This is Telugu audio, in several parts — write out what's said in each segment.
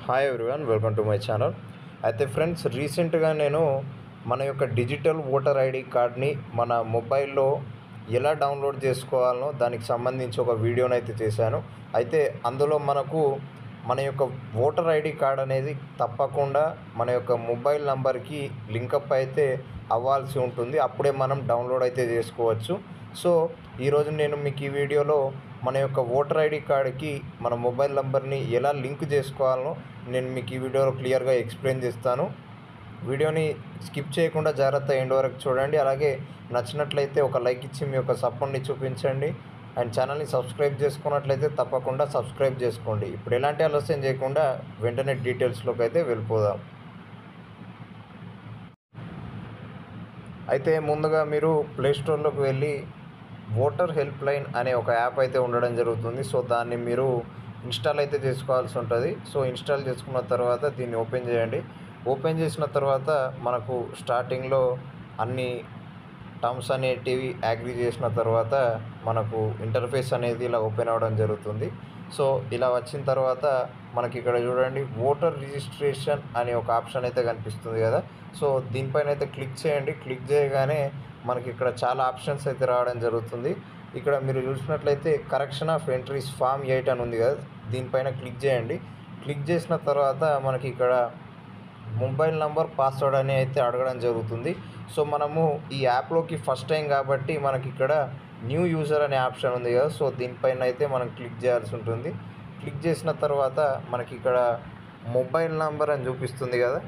hi everyone welcome to my channel అయితే ఫ్రెండ్స్ రీసెంట్గా నేను మన యొక్క డిజిటల్ ఓటర్ ఐడి కార్డ్ని మన మొబైల్లో ఎలా డౌన్లోడ్ చేసుకోవాలనో దానికి సంబంధించి ఒక వీడియోని అయితే చేశాను అయితే అందులో మనకు మన యొక్క ఓటర్ ఐడి కార్డ్ అనేది తప్పకుండా మన యొక్క మొబైల్ నంబర్కి లింకప్ అయితే అవ్వాల్సి ఉంటుంది అప్పుడే మనం డౌన్లోడ్ అయితే చేసుకోవచ్చు సో ఈరోజు నేను మీకు ఈ వీడియోలో మన యొక్క ఓటర్ ఐడి కార్డ్కి మన మొబైల్ నెంబర్ని ఎలా లింక్ చేసుకోవాలనో నేను మీకు ఈ వీడియోలో క్లియర్గా ఎక్స్ప్లెయిన్ చేస్తాను వీడియోని స్కిప్ చేయకుండా జాగ్రత్త ఎండ్ వరకు చూడండి అలాగే నచ్చినట్లయితే ఒక లైక్ ఇచ్చి మీ యొక్క సపోర్ట్ని చూపించండి అండ్ ఛానల్ని సబ్స్క్రైబ్ చేసుకున్నట్లయితే తప్పకుండా సబ్స్క్రైబ్ చేసుకోండి ఇప్పుడు ఎలాంటి ఆలస్యం చేయకుండా వెంటనే డీటెయిల్స్లోకి అయితే వెళ్ళిపోదాం అయితే ముందుగా మీరు ప్లేస్టోర్లోకి వెళ్ళి ఓటర్ హెల్ప్ లైన్ అనే ఒక యాప్ అయితే ఉండడం జరుగుతుంది సో దాన్ని మీరు ఇన్స్టాల్ అయితే చేసుకోవాల్సి ఉంటుంది సో ఇన్స్టాల్ చేసుకున్న తర్వాత దీన్ని ఓపెన్ చేయండి ఓపెన్ చేసిన తర్వాత మనకు స్టార్టింగ్లో అన్ని టర్మ్స్ అనేటివి అగ్రి చేసిన తర్వాత మనకు ఇంటర్ఫేస్ అనేది ఇలా ఓపెన్ అవ్వడం జరుగుతుంది సో ఇలా వచ్చిన తర్వాత మనకి ఇక్కడ చూడండి ఓటర్ రిజిస్ట్రేషన్ అనే ఒక ఆప్షన్ అయితే కనిపిస్తుంది కదా సో దీనిపైన అయితే క్లిక్ చేయండి క్లిక్ చేయగానే మనకి ఇక్కడ చాలా ఆప్షన్స్ అయితే రావడం జరుగుతుంది ఇక్కడ మీరు చూసినట్లయితే correction of entries form eight అని ఉంది కదా దీనిపైన క్లిక్ చేయండి క్లిక్ చేసిన తర్వాత మనకి ఇక్కడ మొబైల్ నంబర్ పాస్వర్డ్ అని అయితే అడగడం జరుగుతుంది సో మనము ఈ యాప్లోకి ఫస్ట్ టైం కాబట్టి మనకి ఇక్కడ న్యూ యూజర్ అనే ఆప్షన్ ఉంది కదా సో దీనిపైన అయితే మనం క్లిక్ చేయాల్సి ఉంటుంది క్లిక్ చేసిన తర్వాత మనకి ఇక్కడ మొబైల్ నంబర్ అని చూపిస్తుంది కదా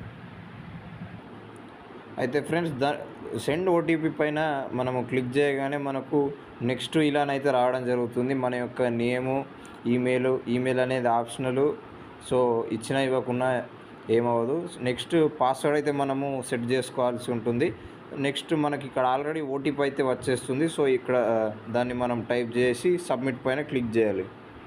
అయితే ఫ్రెండ్స్ దా సెండ్ ఓటీపీ పైన మనము క్లిక్ చేయగానే మనకు నెక్స్ట్ ఇలానైతే రావడం జరుగుతుంది మన యొక్క నేము ఈమెయిల్ ఈమెయిల్ అనేది ఆప్షనల్ సో ఇచ్చిన ఇవ్వకుండా ఏమవ్వదు నెక్స్ట్ పాస్వర్డ్ అయితే మనము సెట్ చేసుకోవాల్సి ఉంటుంది నెక్స్ట్ మనకి ఇక్కడ ఆల్రెడీ ఓటీపీ అయితే వచ్చేస్తుంది సో ఇక్కడ దాన్ని మనం టైప్ చేసి సబ్మిట్ పైన క్లిక్ చేయాలి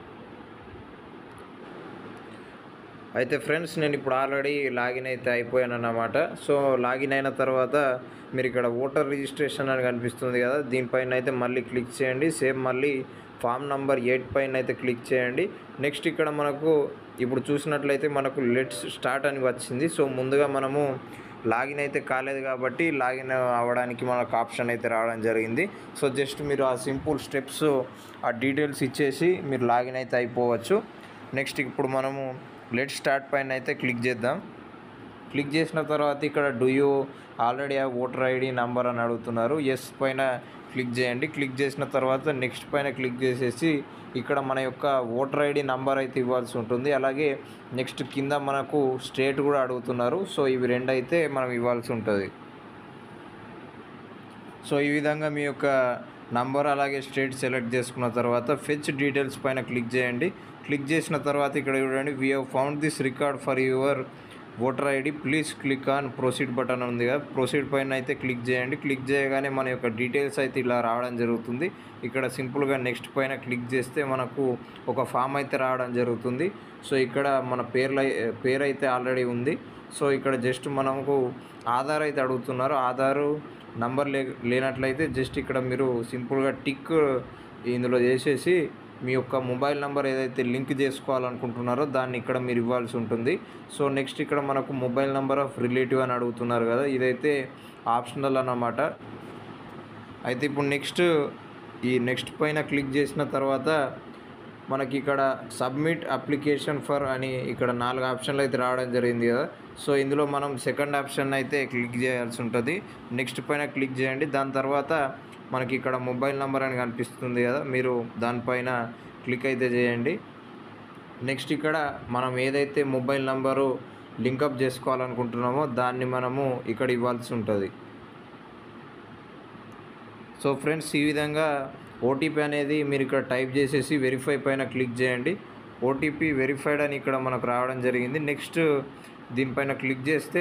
అయితే ఫ్రెండ్స్ నేను ఇప్పుడు ఆల్రెడీ లాగిన్ అయితే అయిపోయాను అన్నమాట సో లాగిన్ అయిన తర్వాత మీరు ఇక్కడ ఓటర్ రిజిస్ట్రేషన్ అని కనిపిస్తుంది కదా దీనిపైన అయితే మళ్ళీ క్లిక్ చేయండి సేమ్ మళ్ళీ ఫామ్ నంబర్ ఎయిట్ పైన అయితే క్లిక్ చేయండి నెక్స్ట్ ఇక్కడ మనకు ఇప్పుడు చూసినట్లయితే మనకు లెట్స్ స్టార్ట్ అని వచ్చింది సో ముందుగా మనము లాగిన్ అయితే కాలేదు కాబట్టి లాగిన్ అవ్వడానికి మనకు ఆప్షన్ అయితే రావడం జరిగింది సో జస్ట్ మీరు ఆ సింపుల్ స్టెప్స్ ఆ డీటెయిల్స్ ఇచ్చేసి మీరు లాగిన్ అయితే అయిపోవచ్చు నెక్స్ట్ ఇప్పుడు మనము లెట్ స్టార్ట్ పైన అయితే క్లిక్ చేద్దాం క్లిక్ చేసిన తర్వాత ఇక్కడ డూ యూ ఆల్రెడీ ఆ ఓటర్ ఐడి నంబర్ అని అడుగుతున్నారు ఎస్ పైన క్లిక్ చేయండి క్లిక్ చేసిన తర్వాత నెక్స్ట్ పైన క్లిక్ చేసేసి ఇక్కడ మన యొక్క ఓటర్ ఐడి నంబర్ అయితే ఇవ్వాల్సి ఉంటుంది అలాగే నెక్స్ట్ కింద మనకు స్టేట్ కూడా అడుగుతున్నారు సో ఇవి రెండు అయితే మనం ఇవ్వాల్సి ఉంటుంది సో ఈ విధంగా మీ యొక్క నంబర్ అలాగే స్టేట్ సెలెక్ట్ చేసుకున్న తర్వాత ఫెచ్ డీటెయిల్స్ పైన క్లిక్ చేయండి క్లిక్ చేసిన తర్వాత ఇక్కడ చూడండి we have found this record for your voter ID please click on proceed button ఉంది కదా ప్రొసీడ్ పైన అయితే క్లిక్ చేయండి క్లిక్ చేయగానే మన యొక్క డీటెయిల్స్ అయితే ఇలా రావడం జరుగుతుంది ఇక్కడ సింపుల్గా నెక్స్ట్ పైన క్లిక్ చేస్తే మనకు ఒక ఫామ్ అయితే రావడం జరుగుతుంది సో ఇక్కడ మన పేర్లు పేరు అయితే ఆల్రెడీ ఉంది సో ఇక్కడ జస్ట్ మనకు ఆధార్ అయితే అడుగుతున్నారు ఆధారు నంబర్ లే లేనట్లయితే జస్ట్ ఇక్కడ మీరు సింపుల్గా టిక్ ఇందులో చేసేసి మీ యొక్క మొబైల్ నెంబర్ ఏదైతే లింక్ చేసుకోవాలనుకుంటున్నారో దాన్ని ఇక్కడ మీరు ఇవ్వాల్సి ఉంటుంది సో నెక్స్ట్ ఇక్కడ మనకు మొబైల్ నెంబర్ ఆఫ్ రిలేటివ్ అని అడుగుతున్నారు కదా ఇదైతే ఆప్షనల్ అన్నమాట అయితే ఇప్పుడు నెక్స్ట్ ఈ నెక్స్ట్ పైన క్లిక్ చేసిన తర్వాత మనకి ఇక్కడ సబ్మిట్ అప్లికేషన్ ఫర్ అని ఇక్కడ నాలుగు ఆప్షన్లు అయితే రావడం జరిగింది కదా సో ఇందులో మనం సెకండ్ ఆప్షన్ అయితే క్లిక్ చేయాల్సి ఉంటుంది నెక్స్ట్ పైన క్లిక్ చేయండి దాని తర్వాత మనకి ఇక్కడ మొబైల్ నెంబర్ అని కనిపిస్తుంది కదా మీరు దానిపైన క్లిక్ అయితే చేయండి నెక్స్ట్ ఇక్కడ మనం ఏదైతే మొబైల్ నెంబరు లింకప్ చేసుకోవాలనుకుంటున్నామో దాన్ని మనము ఇక్కడ ఇవ్వాల్సి ఉంటుంది సో ఫ్రెండ్స్ ఈ విధంగా ఓటీపీ అనేది మీరు ఇక్కడ టైప్ చేసేసి వెరిఫై పైన క్లిక్ చేయండి ఓటీపీ వెరిఫైడ్ అని ఇక్కడ మనకు రావడం జరిగింది నెక్స్ట్ దీనిపైన క్లిక్ చేస్తే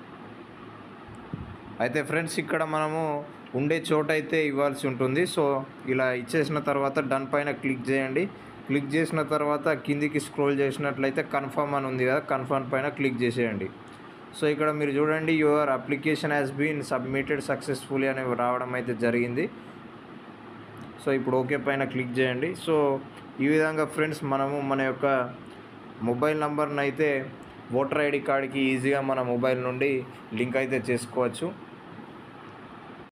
అయితే ఫ్రెండ్స్ ఇక్కడ మనము ఉండే చోట అయితే ఇవ్వాల్సి ఉంటుంది సో ఇలా ఇచ్చేసిన తర్వాత డన్ పైన క్లిక్ చేయండి క్లిక్ చేసిన తర్వాత కిందికి స్క్రోల్ చేసినట్లయితే కన్ఫర్మ్ అని ఉంది కదా కన్ఫర్మ్ పైన క్లిక్ చేసేయండి సో ఇక్కడ మీరు చూడండి your application has been submitted successfully అని రావడం అయితే జరిగింది సో ఇప్పుడు ఓకే పైన క్లిక్ చేయండి సో ఈ విధంగా ఫ్రెండ్స్ మనము మన యొక్క మొబైల్ నంబర్ని అయితే ఓటర్ ఐడి కార్డ్కి ఈజీగా మన మొబైల్ నుండి లింక్ అయితే చేసుకోవచ్చు